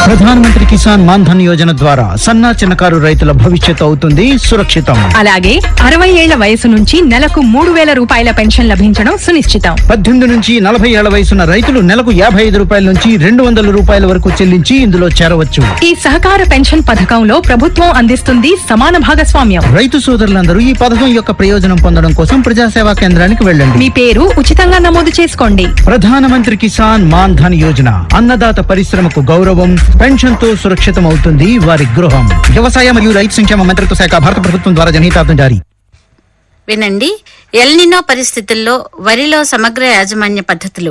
ప్రధానమంత్రి కిసాన్ మాన్ ధన్ యోజన ద్వారా సన్నా చిన్నకారు రైతుల భవిష్యత్తు అవుతుంది సురక్షితం అలాగే అరవై ఏళ్ల వయసు నుంచి నెలకు మూడు వేల రూపాయల పెన్షన్ లభించడం సునిశ్చితం పద్దెనిమిది నుంచి నలభై ఏళ్ల వయసున్న రైతులు నెలకు యాభై ఐదు రూపాయల నుంచి రెండు వందల రూపాయల వరకు చెల్లించి ఇందులో చేరవచ్చు ఈ సహకార పెన్షన్ పథకంలో ప్రభుత్వం అందిస్తుంది సమాన భాగస్వామ్యం రైతు సోదరులందరూ ఈ పథకం యొక్క ప్రయోజనం పొందడం కోసం ప్రజాసేవా కేంద్రానికి వెళ్ళండి మీ పేరు ఉచితంగా నమోదు చేసుకోండి ప్రధానమంత్రి కిసాన్ మాన్ ధన్ యోజన అన్నదాత పరిశ్రమకు గౌరవం పెన్షన్ తో సురక్షితం అవుతుంది వారి గృహం వ్యవసాయ మరియు రైతు సంక్షేమ మంత్రిత్వ శాఖ భారత ప్రభుత్వం ద్వారా జనహితార్థం జారీ వినండి ఎల్నినో పరిస్థితుల్లో వరిలో సమగ్ర యాజమాన్య పద్ధతులు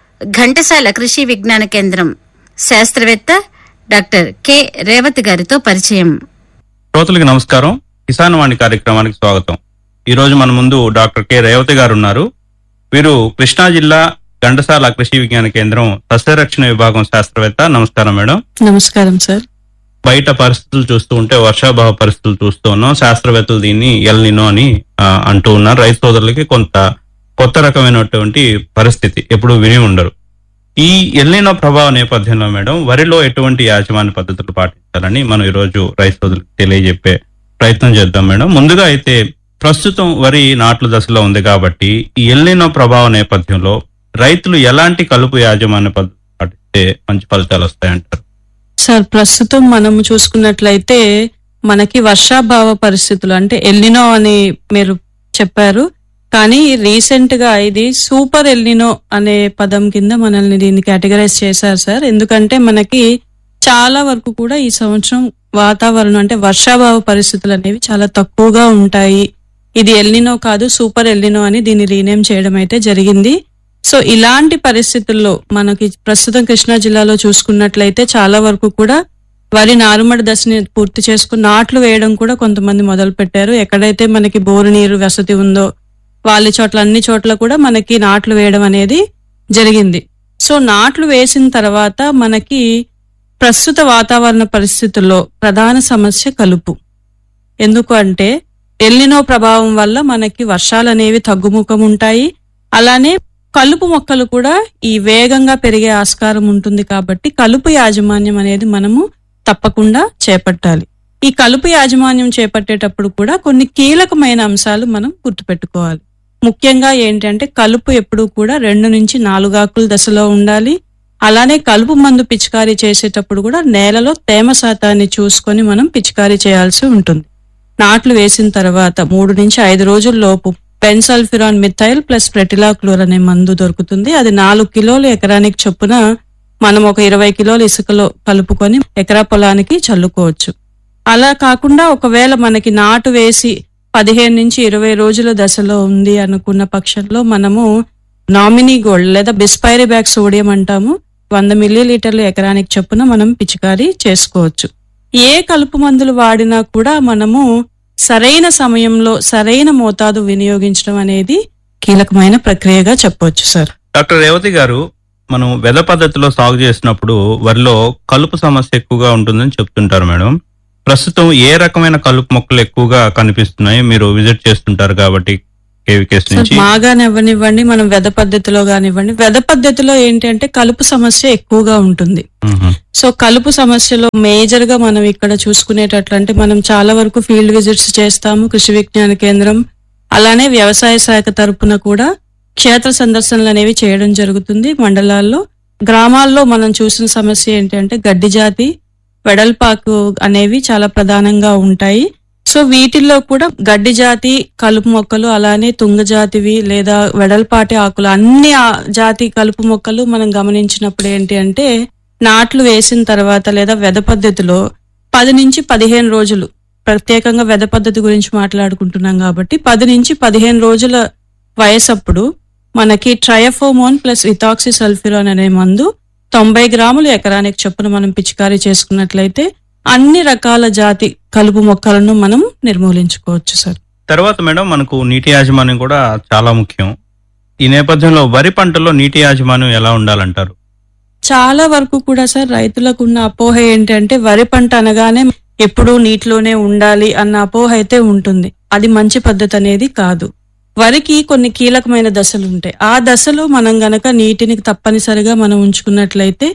ఘంటసాల కృషి విజ్ఞాన కేంద్రం శాస్త్రవేత్త డాక్టర్ కె రేవతి గారితో పరిచయం శ్రోతలకి నమస్కారం కిసాన్ వాణి కార్యక్రమానికి స్వాగతం ఈ రోజు మన ముందు డాక్టర్ కె రేవతి గారు ఉన్నారు వీరు కృష్ణా జిల్లా ఘంటసాల కృషి విజ్ఞాన కేంద్రం సస్యరక్షణ విభాగం శాస్త్రవేత్త నమస్కారం మేడం నమస్కారం సార్ బయట పరిస్థితులు చూస్తూ ఉంటే వర్షాభావ పరిస్థితులు చూస్తూ ఉన్నాం శాస్త్రవేత్తలు దీన్ని ఎల్నినో అని ఆ, అంటూ ఉన్నారు రైతు సోదరులకి కొంత కొత్త రకమైనటువంటి పరిస్థితి ఎప్పుడు విని ఉండరు ఈ ఎల్నినో ప్రభావ నేపథ్యంలో మేడం వరిలో ఎటువంటి యాజమాన్య పద్ధతులు పాటించాలని మనం ఈ రోజు రైతు సోదరులకు తెలియజెప్పే ప్రయత్నం చేద్దాం మేడం ముందుగా అయితే ప్రస్తుతం వరి నాట్ల దశలో ఉంది కాబట్టి ఈ ఎల్నినో ప్రభావ నేపథ్యంలో రైతులు ఎలాంటి కలుపు యాజమాన్య పద్ధతులు పాటిస్తే మంచి ఫలితాలు వస్తాయంటారు సార్ ప్రస్తుతం మనం చూసుకున్నట్లయితే మనకి వర్షాభావ పరిస్థితులు అంటే ఎల్నినో అని మీరు చెప్పారు కానీ రీసెంట్ గా ఇది సూపర్ ఎల్నినో అనే పదం కింద మనల్ని దీన్ని కేటగరైజ్ చేశారు సార్ ఎందుకంటే మనకి చాలా వరకు కూడా ఈ సంవత్సరం వాతావరణం అంటే వర్షాభావ పరిస్థితులు అనేవి చాలా తక్కువగా ఉంటాయి ఇది ఎల్నినో కాదు సూపర్ ఎల్నినో అని దీన్ని రీనేమ్ చేయడం అయితే జరిగింది సో ఇలాంటి పరిస్థితుల్లో మనకి ప్రస్తుతం కృష్ణా జిల్లాలో చూసుకున్నట్లయితే చాలా వరకు కూడా వరి నారుమడి దశని పూర్తి చేసుకుని నాట్లు వేయడం కూడా కొంతమంది మొదలు పెట్టారు ఎక్కడైతే మనకి బోరు నీరు వసతి ఉందో వాళ్ళ చోట్ల అన్ని చోట్ల కూడా మనకి నాట్లు వేయడం అనేది జరిగింది సో నాట్లు వేసిన తర్వాత మనకి ప్రస్తుత వాతావరణ పరిస్థితుల్లో ప్రధాన సమస్య కలుపు ఎందుకు అంటే ఎల్లినో ప్రభావం వల్ల మనకి వర్షాలు అనేవి తగ్గుముఖం ఉంటాయి అలానే కలుపు మొక్కలు కూడా ఈ వేగంగా పెరిగే ఆస్కారం ఉంటుంది కాబట్టి కలుపు యాజమాన్యం అనేది మనము తప్పకుండా చేపట్టాలి ఈ కలుపు యాజమాన్యం చేపట్టేటప్పుడు కూడా కొన్ని కీలకమైన అంశాలు మనం గుర్తుపెట్టుకోవాలి ముఖ్యంగా ఏంటంటే కలుపు ఎప్పుడూ కూడా రెండు నుంచి నాలుగు ఆకుల దశలో ఉండాలి అలానే కలుపు మందు పిచికారీ చేసేటప్పుడు కూడా నేలలో తేమ శాతాన్ని చూసుకొని మనం పిచికారీ చేయాల్సి ఉంటుంది నాట్లు వేసిన తర్వాత మూడు నుంచి ఐదు రోజుల లోపు పెన్సల్ఫిరాన్ మిథైల్ ప్లస్ ప్రెటిలాక్లోర్ అనే మందు దొరుకుతుంది అది నాలుగు కిలోలు ఎకరానికి చొప్పున మనం ఒక ఇరవై కిలోలు ఇసుకలో కలుపుకొని ఎకరా పొలానికి చల్లుకోవచ్చు అలా కాకుండా ఒకవేళ మనకి నాటు వేసి పదిహేను నుంచి ఇరవై రోజుల దశలో ఉంది అనుకున్న పక్షంలో మనము నామినీ గోల్డ్ లేదా బిస్పైరీ బ్యాగ్ సోడియం అంటాము వంద మిల్లీ లీటర్లు ఎకరానికి చొప్పున మనం పిచికారీ చేసుకోవచ్చు ఏ కలుపు మందులు వాడినా కూడా మనము సరైన సమయంలో సరైన మోతాదు వినియోగించడం అనేది కీలకమైన ప్రక్రియగా చెప్పవచ్చు సార్ డాక్టర్ రేవతి గారు మనం వెద పద్ధతిలో సాగు చేసినప్పుడు వరిలో కలుపు సమస్య ఎక్కువగా ఉంటుందని చెప్తుంటారు మేడం ప్రస్తుతం ఏ రకమైన కలుపు మొక్కలు ఎక్కువగా కనిపిస్తున్నాయి మీరు విజిట్ చేస్తుంటారు కాబట్టి కేవీకేస్ సార్ నుంచి మాగానే ఇవ్వనివ్వండి మనం వెద పద్ధతిలో కానివ్వండి వెద పద్ధతిలో ఏంటి అంటే కలుపు సమస్య ఎక్కువగా ఉంటుంది మ్మ్. సో కలుపు సమస్యలో మేజర్ గా మనం ఇక్కడ చూసుకునేటట్లు అంటే మనం చాలా వరకు ఫీల్డ్ విజిట్స్ చేస్తాము కృషి విజ్ఞాన కేంద్రం అలానే వ్యవసాయ శాఖ తరపున కూడా క్షేత్ర సందర్శనలు అనేవి చేయడం జరుగుతుంది మండలాల్లో గ్రామాల్లో మనం చూసిన సమస్య ఏంటంటే గడ్డి జాతి వెడల్పాకు అనేవి చాలా ప్రధానంగా ఉంటాయి సో వీటిల్లో కూడా గడ్డి జాతి కలుపు మొక్కలు అలానే తుంగ జాతివి లేదా వెడల్పాటి ఆకులు అన్ని ఆ జాతి కలుపు మొక్కలు మనం గమనించినప్పుడు ఏంటి అంటే నాట్లు వేసిన తర్వాత లేదా వెద పద్ధతిలో పది నుంచి పదిహేను రోజులు ప్రత్యేకంగా వెద పద్ధతి గురించి మాట్లాడుకుంటున్నాం కాబట్టి పది నుంచి పదిహేను రోజుల వయసప్పుడు మనకి ట్రయఫోమోన్ ప్లస్ విథాక్సి సల్ఫిరాన్ అనే మందు తొంభై గ్రాములు ఎకరానికి చొప్పున మనం పిచికారీ చేసుకున్నట్లయితే అన్ని రకాల జాతి కలుపు మొక్కలను మనం నిర్మూలించుకోవచ్చు సార్ తర్వాత మేడం మనకు నీటి యాజమాన్యం కూడా చాలా ముఖ్యం ఈ నేపథ్యంలో వరి పంటలో నీటి యాజమాన్యం ఎలా ఉండాలంటారు చాలా వరకు కూడా సార్ రైతులకు ఉన్న అపోహ ఏంటంటే వరి పంట అనగానే ఎప్పుడూ నీటిలోనే ఉండాలి అన్న అపోహ అయితే ఉంటుంది అది మంచి పద్ధతి అనేది కాదు వరికి కొన్ని కీలకమైన దశలు ఉంటాయి ఆ దశలో మనం గనక నీటిని తప్పనిసరిగా మనం ఉంచుకున్నట్లయితే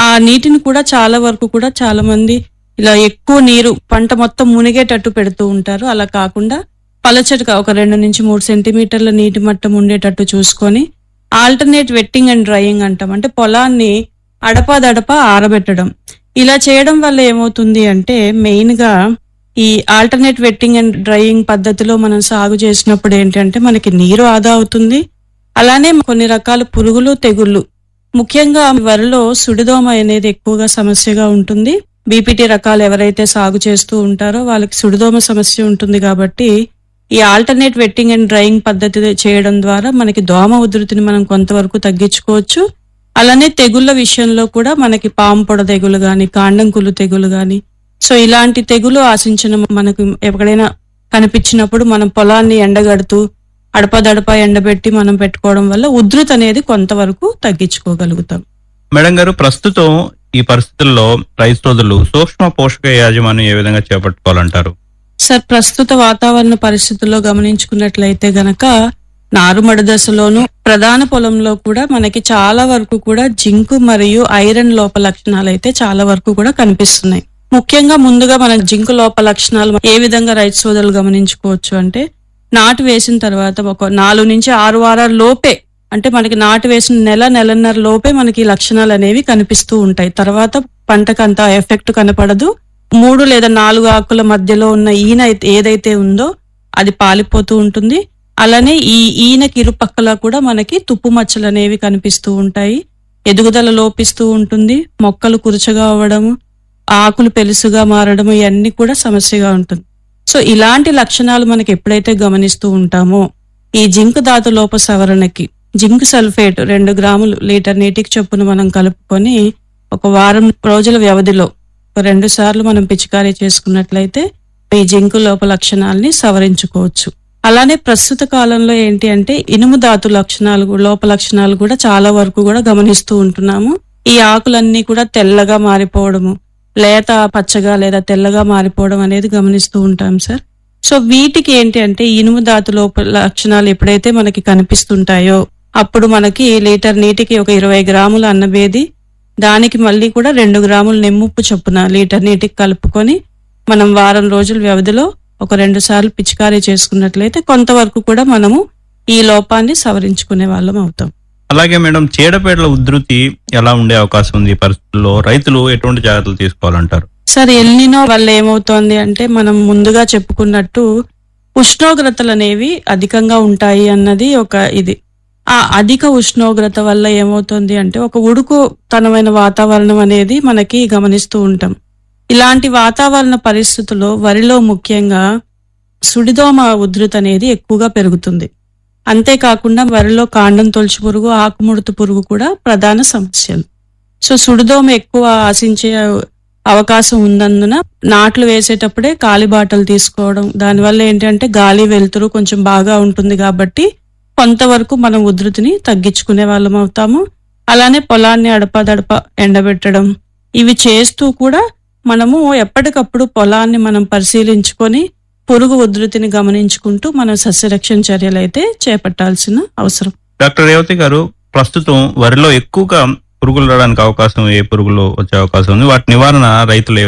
ఆ నీటిని కూడా చాలా వరకు కూడా చాలా మంది ఇలా ఎక్కువ నీరు పంట మొత్తం మునిగేటట్టు పెడుతూ ఉంటారు అలా కాకుండా పలచటిగా ఒక రెండు నుంచి మూడు సెంటీమీటర్ల నీటి మట్టం ఉండేటట్టు చూసుకొని ఆల్టర్నేట్ వెట్టింగ్ అండ్ డ్రైయింగ్ అంటాం అంటే పొలాన్ని అడపాదడపా ఆరబెట్టడం ఇలా చేయడం వల్ల ఏమవుతుంది అంటే మెయిన్ గా ఈ ఆల్టర్నేట్ వెట్టింగ్ అండ్ డ్రైయింగ్ పద్ధతిలో మనం సాగు చేసినప్పుడు ఏంటంటే మనకి నీరు ఆదా అవుతుంది అలానే కొన్ని రకాల పురుగులు తెగుళ్ళు ముఖ్యంగా వరిలో సుడిదోమ అనేది ఎక్కువగా సమస్యగా ఉంటుంది బీపీటీ రకాలు ఎవరైతే సాగు చేస్తూ ఉంటారో వాళ్ళకి సుడిదోమ సమస్య ఉంటుంది కాబట్టి ఈ ఆల్టర్నేట్ వెట్టింగ్ అండ్ డ్రైయింగ్ పద్ధతి చేయడం ద్వారా మనకి దోమ ఉధృతిని మనం కొంతవరకు తగ్గించుకోవచ్చు అలానే తెగుళ్ళ విషయంలో కూడా మనకి పాము పొడ తెగులు గాని కాండంకులు తెగులు గాని సో ఇలాంటి తెగులు ఆశించిన మనకు ఎక్కడైనా కనిపించినప్పుడు మనం పొలాన్ని ఎండగడుతూ అడపదడప ఎండబెట్టి మనం పెట్టుకోవడం వల్ల ఉధృతి అనేది కొంతవరకు తగ్గించుకోగలుగుతాం మేడం గారు ప్రస్తుతం ఈ పరిస్థితుల్లో రైతు సోదరులు సూక్ష్మ పోషక యాజమాన్యం ఏ విధంగా చేపట్టుకోవాలంటారు సార్ ప్రస్తుత వాతావరణ పరిస్థితుల్లో గమనించుకున్నట్లయితే గనక నారుమడ దశలోను ప్రధాన పొలంలో కూడా మనకి చాలా వరకు కూడా జింకు మరియు ఐరన్ లోప లక్షణాలు అయితే చాలా వరకు కూడా కనిపిస్తున్నాయి ముఖ్యంగా ముందుగా మన జింకు లోప లక్షణాలు ఏ విధంగా రైతు సోదరులు గమనించుకోవచ్చు అంటే నాటు వేసిన తర్వాత ఒక నాలుగు నుంచి ఆరు వారాల లోపే అంటే మనకి నాటు వేసిన నెల నెలన్నర లోపే మనకి ఈ లక్షణాలు అనేవి కనిపిస్తూ ఉంటాయి తర్వాత పంటకు అంత ఎఫెక్ట్ కనపడదు మూడు లేదా నాలుగు ఆకుల మధ్యలో ఉన్న ఈన అయితే- ఏదైతే ఉందో అది పాలిపోతూ ఉంటుంది అలానే ఈ ఈనకి ఇరుపక్కల కూడా మనకి తుప్పు మచ్చలు అనేవి కనిపిస్తూ ఉంటాయి ఎదుగుదల లోపిస్తూ ఉంటుంది మొక్కలు కురుచగా అవ్వడము ఆకులు పెలుసుగా మారడము ఇవన్నీ కూడా సమస్యగా ఉంటుంది సో ఇలాంటి లక్షణాలు మనకి ఎప్పుడైతే గమనిస్తూ ఉంటామో ఈ జింక్ ధాతు లోప సవరణకి జింక్ సల్ఫేట్ రెండు గ్రాములు లీటర్ నీటికి చొప్పున మనం కలుపుకొని ఒక వారం రోజుల వ్యవధిలో ఒక రెండు సార్లు మనం పిచికారీ చేసుకున్నట్లయితే ఈ జింకు లోప లక్షణాలని సవరించుకోవచ్చు అలానే ప్రస్తుత కాలంలో ఏంటి అంటే ఇనుము ధాతు లక్షణాలు గు- లోప లక్షణాలు కూడా చాలా వరకు కూడా గమనిస్తూ ఉంటున్నాము ఈ ఆకులన్నీ కూడా తెల్లగా మారిపోవడము లేత పచ్చగా లేదా తెల్లగా మారిపోవడం అనేది గమనిస్తూ ఉంటాం సార్ సో వీటికి ఏంటి అంటే ఇనుము ధాతు లోప లక్షణాలు ఎప్పుడైతే మనకి కనిపిస్తుంటాయో అప్పుడు మనకి లీటర్ నీటికి ఒక ఇరవై గ్రాముల అన్నబేది దానికి మళ్ళీ కూడా రెండు గ్రాముల నిమ్ముప్పు చొప్పున లీటర్ నీటికి కలుపుకొని మనం వారం రోజుల వ్యవధిలో ఒక రెండు సార్లు పిచికారీ చేసుకున్నట్లయితే కొంతవరకు కూడా మనము ఈ లోపాన్ని సవరించుకునే వాళ్ళం అవుతాం అలాగే మేడం చీడపేటల ఉధృతి ఎలా ఉండే అవకాశం ఉంది ఈ పరిస్థితుల్లో రైతులు ఎటువంటి జాగ్రత్తలు తీసుకోవాలంటారు సార్ ఎల్నినో వల్ల ఏమవుతోంది అంటే మనం ముందుగా చెప్పుకున్నట్టు ఉష్ణోగ్రతలు అనేవి అధికంగా ఉంటాయి అన్నది ఒక ఇది ఆ అధిక ఉష్ణోగ్రత వల్ల ఏమవుతుంది అంటే ఒక ఉడుకు తనమైన వాతావరణం అనేది మనకి గమనిస్తూ ఉంటాం ఇలాంటి వాతావరణ పరిస్థితుల్లో వరిలో ముఖ్యంగా సుడిదోమ ఉధృతి అనేది ఎక్కువగా పెరుగుతుంది అంతేకాకుండా వరిలో కాండం తొలచి పురుగు ఆకుముడత పురుగు కూడా ప్రధాన సమస్యలు సో సుడిదోమ ఎక్కువ ఆశించే అవకాశం ఉన్నందున నాట్లు వేసేటప్పుడే కాలి బాటలు తీసుకోవడం దానివల్ల ఏంటంటే గాలి వెలుతురు కొంచెం బాగా ఉంటుంది కాబట్టి కొంతవరకు మనం ఉధృతిని తగ్గించుకునే వాళ్ళం అవుతాము అలానే పొలాన్ని అడపదడప ఎండబెట్టడం ఇవి చేస్తూ కూడా మనము ఎప్పటికప్పుడు పొలాన్ని మనం పరిశీలించుకొని పురుగు ఉధృతిని గమనించుకుంటూ మనం సస్యరక్షణ చర్యలు అయితే చేపట్టాల్సిన అవసరం డాక్టర్ రేవతి గారు ప్రస్తుతం వరిలో ఎక్కువగా పురుగులు రావడానికి అవకాశం ఏ పురుగులు వచ్చే అవకాశం ఉంది వాటి నివారణ రైతులు ఏ